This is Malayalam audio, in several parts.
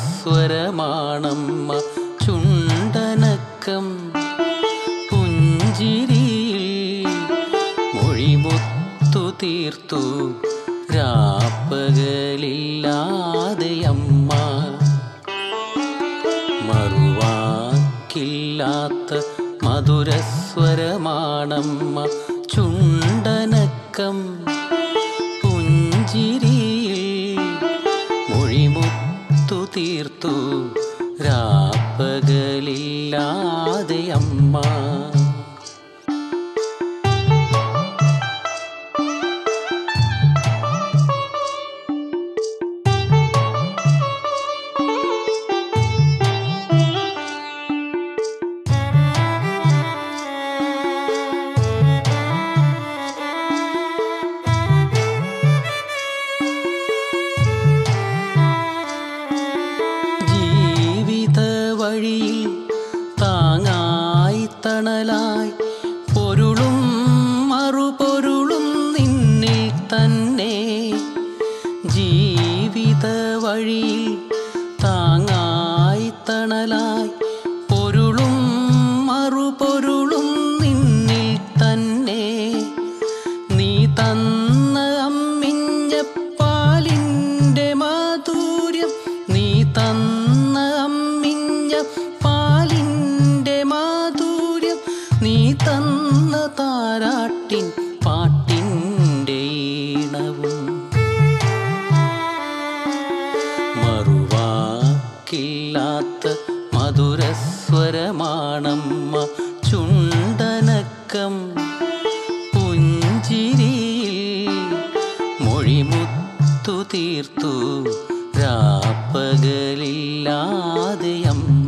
മധുരസ്വരമാണമ്മ ചുണ്ടനക്കം പുഞ്ചിരിയിൽ മൊഴിമുത്തു തീർത്തു രാപ്പകലില്ലാതെയമ്മ മറുവാക്കില്ലാത്ത മധുരസ്വരമാണമ്മ ചുണ്ടനക്കം പുഞ്ചിരിയിൽ മൊഴിമുത്തു തീർത്തു രാപ്പകലില്ലാതെയമ്മ ജീവിത വഴിയിൽ താങ്ങായി തണലായി പൊരുളും മറുപൊരുളും നിന്നിൽ തന്നെ ജീവിത വഴിയിൽ താങ്ങായി തണലായി പൊരുളും മറുപൊരുളും നിന്നിൽ തന്നെ നീ തന്ന അമ്മിഞ്ഞപ്പാലിൻ്റെ മാധുര്യം നീ തന്ന അമ്മിഞ്ഞ പാലിൻ്റെ മാധുര്യം നീ തന്ന താരാട്ടിൻ പാട്ടിൻ്റെ ഈണവും മറുവാക്കില്ലാത്ത മധുരസ്വരമാണമ്മ ചുണ്ടനക്കം പുഞ്ചിരിയിൽ മൊഴിമുത്തു തീർത്തു രാപ്പകലില്ലാതെയമ്മ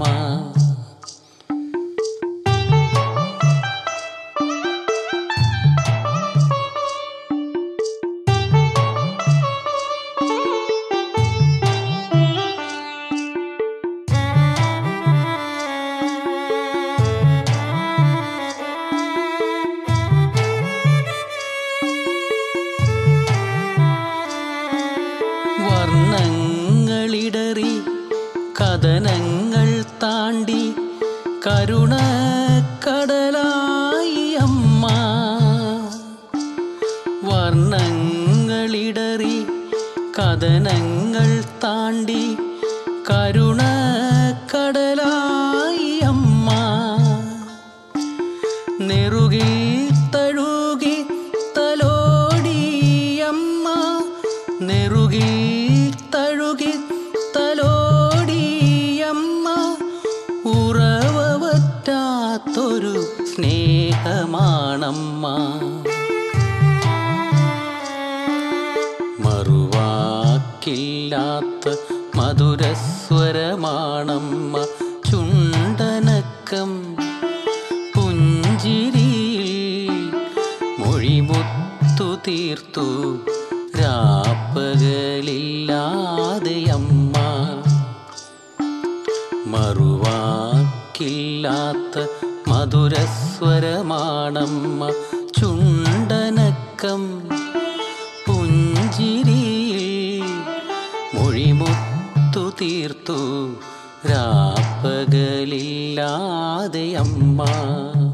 വർണ്ണങ്ങളിടറി കഥനങ്ങൾ താണ്ടി കരുണ കടലായി അമ്മ വർണ്ണങ്ങളിടറി കഥനങ്ങൾ താണ്ടി കരുണ കടലായി അമ്മ നെറുകിൽ തഴുകി തലോടിയമ്മ നെറുകിൽ തഴുകി തലോടിയമ്മ ഉറവറ്റാത്തൊരു സ്നേഹമാണമ്മ മറുവാക്കില്ലാത്ത മധുരസ്വരമാണമ്മ ചുണ്ടനക്കം പുഞ്ചിരിയിൽ മൊഴിമുത്തു തീർത്തു രാപ്പകലില്ലാതെയമ്മ മറുവാക്കില്ലാത്ത മധുരസ്വരമാണമ്മ ചുണ്ടനക്കം പുഞ്ചിരിയിൽ മൊഴിമുത്തു തീർത്തു രാപ്പകലില്ലാതെയമ്മ